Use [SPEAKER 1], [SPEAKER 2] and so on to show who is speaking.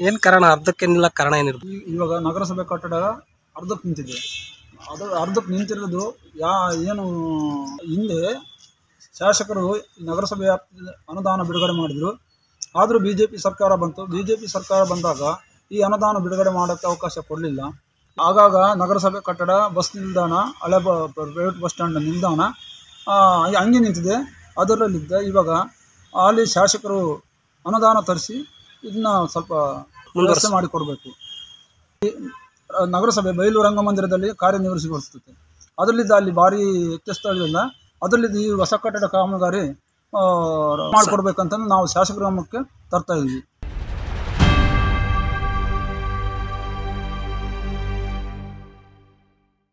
[SPEAKER 1] ಏನು ಕಾರಣ ಅರ್ಧಕ್ಕೆ ನಿಲ್ಲಕ್ಕೆ ಕಾರಣ ಏನಿರ್ಬೋದು
[SPEAKER 2] ಈ- ಇವಾಗ ನಗರಸಭೆ ಕಟ್ಟಡ ಅರ್ಧಕ್ಕೆ ನಿಂತಿದೆ ಅದು ಅರ್ಧಕ್ಕೆ ನಿಂತಿರೋದು ಯಾ ಏನು ಹಿಂದೆ ಶಾಸಕರು ಈ ನಗರಸಭೆ ವ್ಯಾಪ್ತಿಯಲ್ಲಿ ಅನುದಾನ ಬಿಡುಗಡೆ ಮಾಡಿದರು ಆದರೂ ಬಿ ಜೆ ಪಿ ಸರ್ಕಾರ ಬಂತು ಬಿ ಜೆ ಪಿ ಸರ್ಕಾರ ಬಂದಾಗ ಈ ಅನುದಾನ ಬಿಡುಗಡೆ ಮಾಡೋಕ್ಕೆ ಅವಕಾಶ ಕೊಡಲಿಲ್ಲ ಆಗಾಗ ನಗರಸಭೆ ಕಟ್ಟಡ ಬಸ್ ನಿಲ್ದಾಣ ಹಳೆ ಬ ಪ್ರೈವೇಟ್ ಬಸ್ ಸ್ಟ್ಯಾಂಡ್ ನಿಲ್ದಾಣ ಆ, ಹಂಗೆ ನಿಂತಿದೆ ಅದರಲ್ಲಿದ್ದ ಇವಾಗ ಅಲ್ಲಿ ಶಾಸಕರು ಅನುದಾನ ತರಿಸಿ ಇದನ್ನ ಸ್ವಲ್ಪ ವ್ಯವಸ್ಥೆ ಮಾಡಿಕೊಡ್ಬೇಕು ಈ ನಗರಸಭೆ ಬಯಲು ರಂಗಮಂದಿರದಲ್ಲಿ ಕಾರ್ಯನಿರ್ವಹಿಸಿಗೊಳಿಸುತ್ತೆ ಅದರಲ್ಲಿದ್ದ ಅಲ್ಲಿ ಭಾರಿ ವ್ಯತ್ಯಸ್ತಗಳಿಂದ ಅದರಲ್ಲಿದ್ದ ಈ ಹೊಸ ಕಟ್ಟಡ ಕಾಮಗಾರಿ ಮಾಡಿಕೊಡ್ಬೇಕಂತ ನಾವು ಶಾಸಕರ ಗಮನಕ್ಕೆ ತರ್ತಾ ಇದ್ವಿ